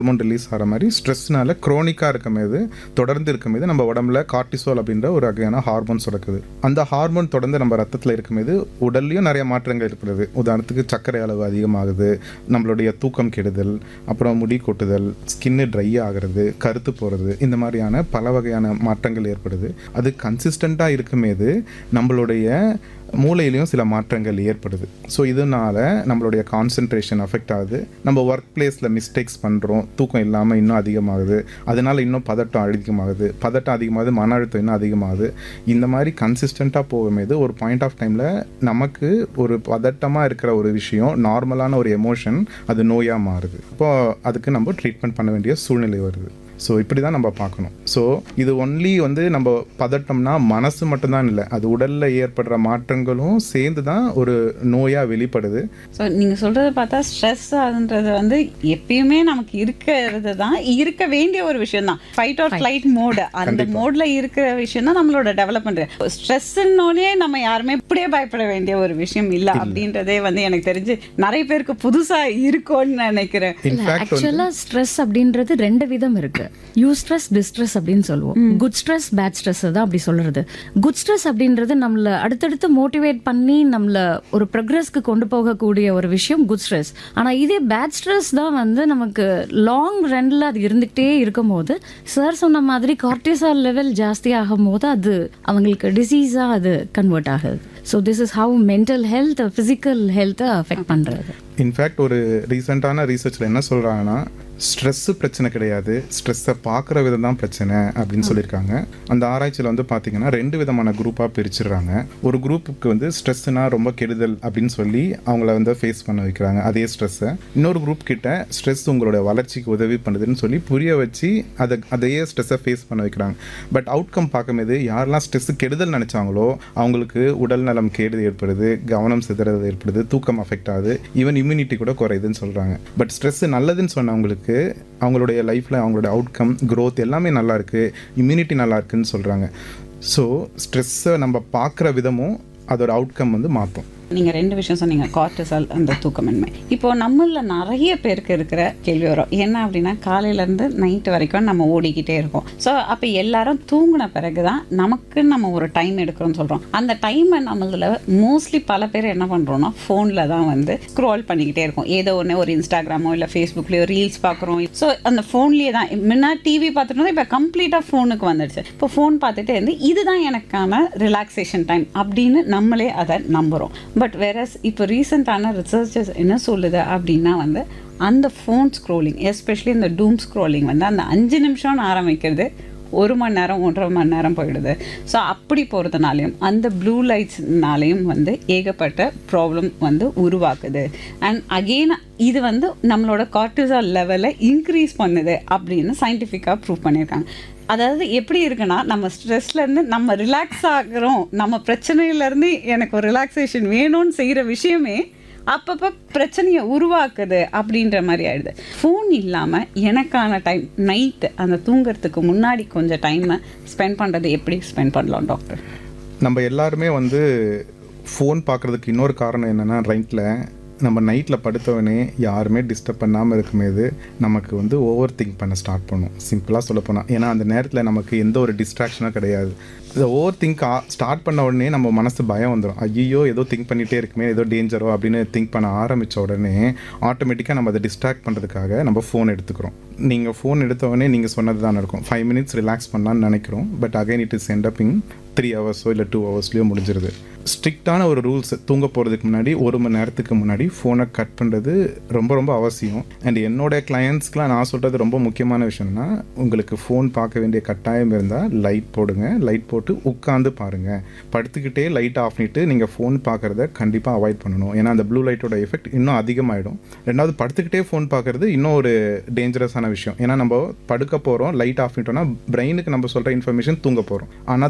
hormone release ஆகிற மாதிரி ஸ்ட்ரெஸ்னால க்ரோனிக்காக இருக்கும்போது தொடர்ந்து இருக்கும்போது நம்ம உடம்புல கார்டிசோல் அப்படின்ற ஒரு வகையான ஹார்மோன் சுரக்குது அந்த ஹார்மோன் தொடர்ந்து நம்ம ரத்தத்தில் இருக்கும்போது உடல்லையும் நிறைய மாற்றங்கள் ஏற்படுது உதாரணத்துக்கு சர்க்கரை அளவு அதிகமாகுது நம்மளுடைய தூக்கம் கெடுதல் அப்புறம் முடி கொட்டுதல் ஸ்கின்னு ட்ரை ஆகிறது கருத்து போகிறது இந்த மாதிரியான பல வகையான மாற்றங்கள் ஏற்படுது அது கன்சிஸ்டண்ட்டாக இருக்கும்போது நம்மளுடைய மூளையிலையும் சில மாற்றங்கள் ஏற்படுது ஸோ இதனால நம்மளுடைய கான்சென்ட்ரேஷன் அஃபெக்ட் ஆகுது நம்ம ஒர்க் பிளேஸில் மிஸ்டேக்ஸ் பண்ணுறோம் தூக்கம் இல்லாமல் இன்னும் அதிகமாகுது அதனால இன்னும் பதட்டம் அதிகமாகுது பதட்டம் அதிகமாகுது மன அழுத்தம் இன்னும் அதிகமாகுது இந்த மாதிரி கன்சிஸ்டண்ட்டாக போகும்போது ஒரு பாயிண்ட் ஆஃப் டைமில் நமக்கு ஒரு பதட்டமாக இருக்கிற ஒரு விஷயம் நார்மலான ஒரு எமோஷன் அது நோயாக மாறுது அப்போ அதுக்கு நம்ம ட்ரீட்மெண்ட் பண்ண வேண்டிய சூழ்நிலை வருது ஸோ இப்படி தான் நம்ம பார்க்கணும் ஸோ இது ஒன்லி வந்து நம்ம பதட்டம்னா மனசு மட்டும்தான் இல்லை அது உடலில் ஏற்படுற மாற்றங்களும் சேர்ந்து தான் ஒரு நோயாக வெளிப்படுது ஸோ நீங்கள் சொல்கிறத பார்த்தா ஸ்ட்ரெஸ் ஆகுன்றது வந்து எப்பயுமே நமக்கு இருக்கிறது தான் இருக்க வேண்டிய ஒரு விஷயம் தான் ஃபைட் ஆர் ஃப்ளைட் மோடு அந்த மோடில் இருக்கிற விஷயம் தான் நம்மளோட டெவலப்மெண்ட் ஸ்ட்ரெஸ்ஸுன்னோடனே நம்ம யாருமே இப்படியே பயப்பட வேண்டிய ஒரு விஷயம் இல்லை அப்படின்றதே வந்து எனக்கு தெரிஞ்சு நிறைய பேருக்கு புதுசாக இருக்கும்னு நினைக்கிறேன் இன்ஃபேக்ட் ஆக்சுவலா ஸ்ட்ரெஸ் அப்படின்றது ரெண்டு விதம் இருக்கு யூ ஸ்ட்ரெஸ் டிஸ்ட்ரெஸ் அப்படின்னு சொல்லுவோம் குட் ஸ்ட்ரெஸ் பேட் ஸ்ட்ரெஸ் தான் அப்படி சொல்றது குட் ஸ்ட்ரெஸ் அப்படின்றது நம்மள அடுத்தடுத்து மோட்டிவேட் பண்ணி நம்மள ஒரு ப்ரோக்ரஸ்க்கு கொண்டு போகக்கூடிய ஒரு விஷயம் குட் ஸ்ட்ரெஸ் ஆனா இதே பேட் ஸ்ட்ரெஸ் தான் வந்து நமக்கு லாங் ரன்ல அது இருந்துகிட்டே இருக்கும் போது சார் சொன்ன மாதிரி கார்டிசால் லெவல் ஜாஸ்தி ஆகும் போது அது அவங்களுக்கு டிசீஸா அது கன்வெர்ட் ஆகுது so this is how mental health physical ஹெல்த்தை அஃபெக்ட் பண்றது இன்ஃபேக்ட் ஒரு ரீசெண்டான ரிசர்ச்சில் என்ன சொல்கிறாங்கன்னா ஸ்ட்ரெஸ்ஸு பிரச்சனை கிடையாது ஸ்ட்ரெஸ்ஸை பார்க்குற விதம் தான் பிரச்சனை அப்படின்னு சொல்லியிருக்காங்க அந்த ஆராய்ச்சியில் வந்து பார்த்தீங்கன்னா ரெண்டு விதமான குரூப்பாக பிரிச்சிடுறாங்க ஒரு குரூப்புக்கு வந்து ஸ்ட்ரெஸ்ஸுனா ரொம்ப கெடுதல் அப்படின்னு சொல்லி அவங்கள வந்து ஃபேஸ் பண்ண வைக்கிறாங்க அதே ஸ்ட்ரெஸ்ஸை இன்னொரு குரூப் கிட்ட ஸ்ட்ரெஸ் உங்களோட வளர்ச்சிக்கு உதவி பண்ணுதுன்னு சொல்லி புரிய வச்சு அதை அதையே ஸ்ட்ரெஸ்ஸை ஃபேஸ் பண்ண வைக்கிறாங்க பட் அவுட்கம் பார்க்கும்போது யாரெல்லாம் ஸ்ட்ரெஸ் கெடுதல் நினச்சாங்களோ அவங்களுக்கு உடல் நலம் கேடு ஏற்படுது கவனம் சிதறது ஏற்படுது தூக்கம் அஃபெக்ட் ஆகுது ஈவன் இம்யூனிட்டி கூட குறையுதுன்னு சொல்கிறாங்க பட் ஸ்ட்ரெஸ் நல்லதுன்னு சொன்னவங்களுக்கு அவங்களுடைய லைஃப்பில் அவங்களுடைய அவுட்கம் growth எல்லாமே நல்லா இருக்கு இம்யூனிட்டி நல்லா இருக்குன்னு சொல்கிறாங்க ஸோ ஸ்ட்ரெஸ்ஸை நம்ம பார்க்குற விதமும் அதோட அவுட்கம் வந்து மாற்றும் நீங்கள் ரெண்டு விஷயம் சொன்னீங்க கார்டிசால் அந்த தூக்கமின்மை இப்போ நம்மள நிறைய பேருக்கு இருக்கிற கேள்வி வரும் என்ன அப்படின்னா காலையிலேருந்து நைட்டு வரைக்கும் நம்ம ஓடிக்கிட்டே இருக்கோம் ஸோ அப்போ எல்லாரும் தூங்கின பிறகு தான் நமக்கு நம்ம ஒரு டைம் எடுக்கிறோம்னு சொல்கிறோம் அந்த டைமை நம்மள மோஸ்ட்லி பல பேர் என்ன பண்ணுறோம்னா ஃபோனில் தான் வந்து ஸ்க்ரோல் பண்ணிக்கிட்டே இருக்கோம் ஏதோ ஒன்று ஒரு இன்ஸ்டாகிராமோ இல்லை ஃபேஸ்புக்லேயோ ரீல்ஸ் பார்க்குறோம் ஸோ அந்த ஃபோன்லேயே தான் முன்னா டிவி பார்த்துட்டு இப்போ கம்ப்ளீட்டாக ஃபோனுக்கு வந்துடுச்சு இப்போ ஃபோன் பார்த்துட்டே இருந்து இதுதான் எனக்கான ரிலாக்ஸேஷன் டைம் அப்படின்னு நம்மளே அதை நம்புகிறோம் பட் வேறஸ் இப்போ ரீசெண்டான ரிசர்ச்சஸ் என்ன சொல்லுது அப்படின்னா வந்து அந்த ஃபோன் ஸ்க்ரோலிங் எஸ்பெஷலி இந்த டூம் ஸ்க்ரோலிங் வந்து அந்த அஞ்சு நிமிஷம்னு ஆரம்பிக்கிறது ஒரு மணி நேரம் ஒன்றரை மணி நேரம் போயிடுது ஸோ அப்படி போகிறதுனாலையும் அந்த ப்ளூ லைட்ஸ்னாலையும் வந்து ஏகப்பட்ட ப்ராப்ளம் வந்து உருவாக்குது அண்ட் அகெயின் இது வந்து நம்மளோட கார்டிசால் லெவலை இன்க்ரீஸ் பண்ணுது அப்படின்னு சயின்டிஃபிக்காக ப்ரூவ் பண்ணியிருக்காங்க அதாவது எப்படி இருக்குன்னா நம்ம ஸ்ட்ரெஸ்லேருந்து நம்ம ரிலாக்ஸ் ஆகிறோம் நம்ம பிரச்சனையிலேருந்து எனக்கு ஒரு ரிலாக்ஸேஷன் வேணும்னு செய்கிற விஷயமே அப்பப்போ பிரச்சனையை உருவாக்குது அப்படின்ற மாதிரி ஆயிடுது ஃபோன் இல்லாமல் எனக்கான டைம் நைட்டு அந்த தூங்குறதுக்கு முன்னாடி கொஞ்சம் டைமை ஸ்பெண்ட் பண்ணுறது எப்படி ஸ்பெண்ட் பண்ணலாம் டாக்டர் நம்ம எல்லாருமே வந்து ஃபோன் பார்க்குறதுக்கு இன்னொரு காரணம் என்னென்னா ரைட்டில் நம்ம நைட்டில் படுத்தவனே யாருமே டிஸ்டர்ப் பண்ணாமல் இருக்கும்போது நமக்கு வந்து ஓவர் திங்க் பண்ண ஸ்டார்ட் பண்ணும் சிம்பிளாக சொல்ல போனால் ஏன்னா அந்த நேரத்தில் நமக்கு எந்த ஒரு டிஸ்ட்ராக்ஷனும் கிடையாது இந்த ஓவர் திங்க் ஸ்டார்ட் பண்ண உடனே நம்ம மனசு பயம் வந்துடும் ஐயோ ஏதோ திங்க் பண்ணிகிட்டே இருக்குமே ஏதோ டேஞ்சரோ அப்படின்னு திங்க் பண்ண ஆரம்பித்த உடனே ஆட்டோமேட்டிக்காக நம்ம அதை டிஸ்ட்ராக்ட் பண்ணுறதுக்காக நம்ம ஃபோன் எடுத்துக்கிறோம் நீங்கள் ஃபோன் எடுத்த உடனே நீங்கள் சொன்னது தான் இருக்கும் ஃபைவ் மினிட்ஸ் ரிலாக்ஸ் பண்ணலான்னு நினைக்கிறோம் but again it is end up in three ஹவர்ஸோ இல்லை டூ ஹவர்ஸ்லையோ முடிஞ்சிருது ஸ்ட்ரிக்டான ஒரு ரூல்ஸ் தூங்க போகிறதுக்கு முன்னாடி ஒரு மணி நேரத்துக்கு முன்னாடி ஃபோனை கட் பண்ணுறது ரொம்ப ரொம்ப அவசியம் அண்ட் என்னோட கிளையண்ட்ஸ்க்குலாம் நான் சொல்கிறது ரொம்ப முக்கியமான விஷயம்னா உங்களுக்கு ஃபோன் பார்க்க வேண்டிய கட்டாயம் இருந்தால் லைட் போடுங்க லைட் போட்டு உட்காந்து பாருங்கள் படுத்துக்கிட்டே லைட் ஆஃப் பண்ணிட்டு நீங்கள் ஃபோன் பார்க்குறத கண்டிப்பாக அவாய்ட் பண்ணணும் ஏன்னா அந்த ப்ளூ லைட்டோட எஃபெக்ட் இன்னும் அதிகமாகிடும் ரெண்டாவது படுத்துக்கிட்டே ஃபோன் பார்க்குறது இன்னும் ஒரு டேஞ்சரஸான விஷயம் ஏன்னா நம்ம படுக்க போகிறோம் லைட் ஆஃப் பண்ணிட்டோம்னா பிரெயினுக்கு நம்ம சொல்கிற இன்ஃபர்மேஷன் தூங்க போகிறோம் ஆனால் தூங்க போகிற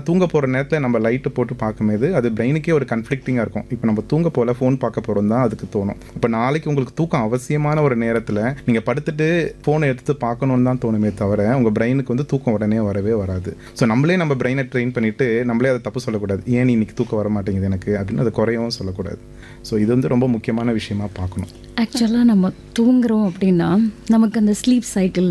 நேரத்தில் நம்ம லைட்டு போட்டு பார்க்கும்போது அது பிரெயினுக்கே ஒரு கன்ஃப்ளிக்டிங்காக இருக்கும் இப்போ நம்ம தூங்க போல ஃபோன் பார்க்க போகிறோம் தான் அதுக்கு தோணும் இப்போ நாளைக்கு உங்களுக்கு தூக்கம் அவசியமான ஒரு நேரத்தில் நீங்கள் படுத்துட்டு ஃபோனை எடுத்து பார்க்கணுன்னு தான் தோணுமே தவிர உங்கள் பிரெயினுக்கு வந்து தூக்கம் உடனே வரவே வராது ஸோ நம்மளே நம்ம பிரெயினை ட்ரெயின் பண்ணிவிட்டு நம்மளே அதை தப்பு சொல்லக்கூடாது ஏன் நீ இன்னைக்கு தூக்கம் வர மாட்டேங்குது எனக்கு அப்படின்னு அது குறையவும் சொல்லக்கூடாது ஸோ இது வந்து ரொம்ப முக்கியமான விஷயமா பார்க்கணும் ஆக்சுவலாக நம்ம தூங்குறோம் அப்படின்னா நமக்கு அந்த ஸ்லீப் சைக்கிள்